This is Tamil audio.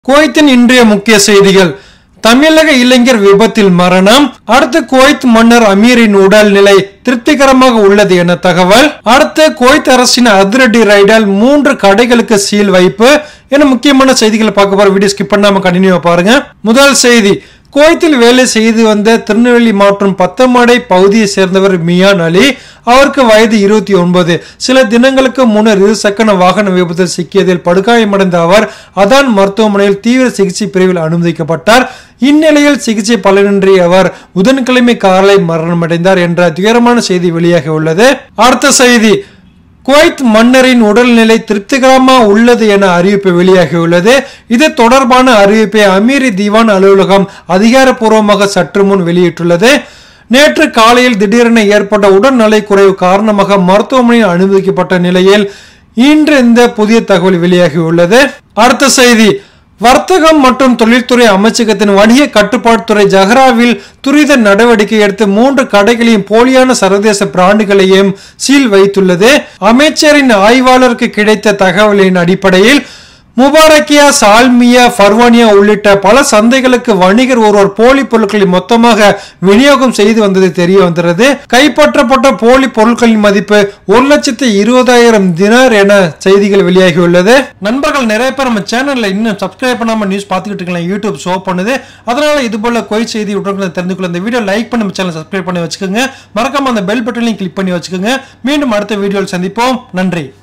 குவைத்தின் இன்றைய முக்கிய செய்திகள் தமிழக இளைஞர் விபத்தில் மரணம் அடுத்து குவைத் மன்னர் அமீரின் உடல்நிலை திருப்திகரமாக உள்ளது என தகவல் அடுத்து குவைத் அரசின் அதிரடி ரைடால் மூன்று கடைகளுக்கு சீல் வைப்பு என முக்கியமான செய்திகளை பார்க்க போற வீடியோ ஸ்கிப் பண்ணாம கண்டினியூ பாருங்க முதல் செய்தி குவைத்தில் வேலை செய்து வந்த திருநெல்வேலி மாவட்டம் பத்தமடை பகுதியை சேர்ந்தவர் மியான் அலி அவருக்கு வயது இருபத்தி ஒன்பது சில தினங்களுக்கு முன்னர் இரு சக்கர வாகன விபத்தில் சிக்கியதில் படுகாயமடைந்த அவர் அதான் மருத்துவமனையில் தீவிர சிகிச்சை பிரிவில் அனுமதிக்கப்பட்டார் இந்நிலையில் சிகிச்சை பலனின்றி அவர் புதன்கிழமை காலை மரணமடைந்தார் என்ற துயரமான செய்தி வெளியாக உள்ளது அடுத்த செய்தி குவைத் மன்னரின் உடல்நிலை திருப்திகரமா உள்ளது என அறிவிப்பு வெளியாகியுள்ளது இது தொடர்பான அறிவிப்பை அமீரி திவான் அலுவலகம் அதிகாரப்பூர்வமாக சற்று முன் வெளியிட்டுள்ளது நேற்று காலையில் திடீரென ஏற்பட்ட உடல்நலை குறைவு காரணமாக மருத்துவமனையில் அனுமதிக்கப்பட்ட நிலையில் இன்று இந்த புதிய தகவல் வெளியாகியுள்ளது அடுத்த செய்தி வர்த்தகம் மற்றும் தொழில்துறை அமைச்சகத்தின் வணிக கட்டுப்பாட்டுத்துறை ஜஹராவில் துரித நடவடிக்கை எடுத்து மூன்று கடைகளையும் போலியான சர்வதேச பிராண்டுகளையும் சீல் வைத்துள்ளது அமைச்சரின் ஆய்வாளருக்கு கிடைத்த தகவலின் அடிப்படையில் முபாரக்கியா சால்மியா ஃபர்வானியா உள்ளிட்ட பல சந்தைகளுக்கு வணிகர் ஒருவர் போலி பொருட்களை மொத்தமாக விநியோகம் செய்து வந்தது தெரிய வந்துள்ளது கைப்பற்றப்பட்ட போலி பொருட்களின் மதிப்பு ஒரு லட்சத்து இருபதாயிரம் தினார் என செய்திகள் வெளியாகியுள்ளது நண்பர்கள் நிறைய பேர் நம்ம சேனல்ல இன்னும் சப்ஸ்கிரைப் பண்ணாம நியூஸ் பார்த்துக்கிட்டு இருக்கலாம் யூடியூப் ஷோ பண்ணுது அதனால இது போல கோயில் செய்தி உடனுக்குடன் தெரிஞ்சுக்கொள்ள இந்த வீடியோ லைக் பண்ணி நம்ம சேனல் சப்ஸ்கிரைப் பண்ணி வச்சுக்கோங்க மறக்காம அந்த பெல் பட்டனையும் கிளிக் பண்ணி வச்சுக்கோங்க மீண்டும் அடுத்த வீடியோவில் சந்திப்போம் நன்றி